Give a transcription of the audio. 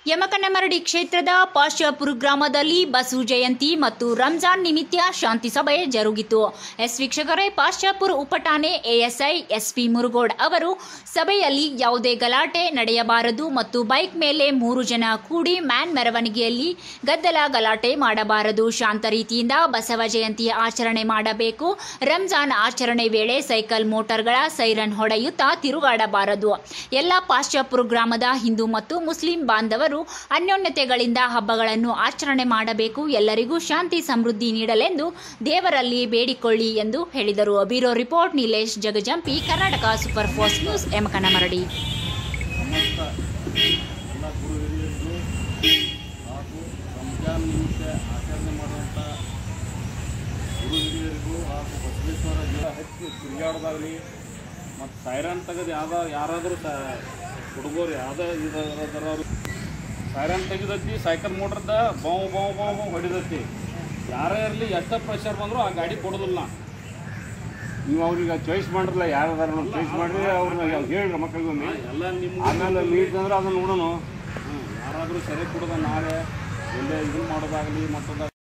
ಯಮಕನಮರಡಿ ಕ್ಷೇತ್ರದ ಪಾಶ್ಚಾಪುರ ಗ್ರಾಮದಲ್ಲಿ ಬಸವ ಜಯಂತಿ ಮತ್ತು ರಂಜಾನ್ ನಿಮಿತ್ತ ಶಾಂತಿ ಸಭೆ ಜರುಗಿತು ಎಸ್ ವೀಕ್ಷಕರೇ ಪಾಶ್ಚಾಪುರ ಉಪಠಾಣೆ ಎಎಸ್ಐ ಎಸ್ಪಿ ಮುರುಗೋಡ್ ಅವರು ಸಭೆಯಲ್ಲಿ ಯಾವುದೇ ಗಲಾಟೆ ನಡೆಯಬಾರದು ಮತ್ತು ಬೈಕ್ ಮೇಲೆ ಮೂರು ಜನ ಕೂಡಿ ಮ್ಯಾನ್ ಮೆರವಣಿಗೆಯಲ್ಲಿ ಗದ್ದಲ ಗಲಾಟೆ ಮಾಡಬಾರದು ಶಾಂತ ರೀತಿಯಿಂದ ಬಸವ ಜಯಂತಿಯ ಆಚರಣೆ ಮಾಡಬೇಕು ರಂಜಾನ್ ಆಚರಣೆ ವೇಳೆ ಸೈಕಲ್ ಮೋಟಾರ್ಗಳ ಸೈರನ್ ಹೊಡೆಯುತ್ತಾ ತಿರುಗಾಡಬಾರದು ಎಲ್ಲ ಪಾಶ್ಚಾಪುರ ಗ್ರಾಮದ ಹಿಂದೂ ಮತ್ತು ಮುಸ್ಲಿಂ ಬಾಂಧವರು ಅನ್ಯೋನ್ಯತೆಗಳಿಂದ ಹಬ್ಬಗಳನ್ನು ಆಚರಣೆ ಮಾಡಬೇಕು ಎಲ್ಲರಿಗೂ ಶಾಂತಿ ಸಮೃದ್ಧಿ ನೀಡಲೆಂದು ದೇವರಲ್ಲಿ ಬೇಡಿಕೊಳ್ಳಿ ಎಂದು ಹೇಳಿದರು bureau report Nilesh Jagajampi Karnataka super fast news Yamakanamaradi ಸಮಸ್ತ ಎಲ್ಲ ಗುರು ಹಿರಿಯರಿಗೂ ಹಾಗೂ ರಂಜಾನ್ ನಿಮಿತ್ತ ಆಚರಣೆ ಮಾಡುವಂಥ ಗುರು ಹಿರಿಯರಿಗೂ ಹಾಗೂ ಬಸವೇಶ್ವರ ಗಿಡ ಹಚ್ಚಿ ತಿರುಗಾಡೋದಾಗಲಿ ಮತ್ತು ಸೈರನ್ ತೆಗೆದು ಯಾವ್ದು ಯಾರಾದರೂ ಸ ಹುಡುಗರು ಯಾವುದೇ ಇದರವರು ಸೈರನ್ ತೆಗೆದತ್ತಿ ಸೈಕಲ್ ಮೋಟ್ರದ ಬಾವು ಬಾವು ಬಾವು ಬಾವು ಹೊಡಿದತ್ತಿ ಯಾರೇ ಇರಲಿ ಎಷ್ಟೇ ಪ್ರೆಷರ್ ಬಂದರೂ ಆ ಗಾಡಿ ಕೊಡೋದಿಲ್ಲ ನಾ. ನೀವು ಅವ್ರಿಗೆ ಚಾಯ್ಸ್ ಮಾಡ್ರಲ್ಲ ಯಾರು ಅದಾರ ಚಾಯ್ಸ್ ಮಾಡ್ರಿ ಅವ್ರನ್ನ ಹೇಳ್ರಿ ಮಕ್ಕಳಿಗೆ ಒಮ್ಮೆ ಎಲ್ಲ ನಿಮ್ಮ ಆಮೇಲೆ ಮೀಟ್ ಅಂದ್ರೆ ಅದನ್ನ ನೋಡೋಣ ಯಾರಾದರೂ ಸರಿ ಕೊಡೋದ ನಾಳೆ ಎಲ್ಲೇ ಇದನ್ನು ಮಾಡೋದಾಗಲಿ ಮತ್ತೊಂದು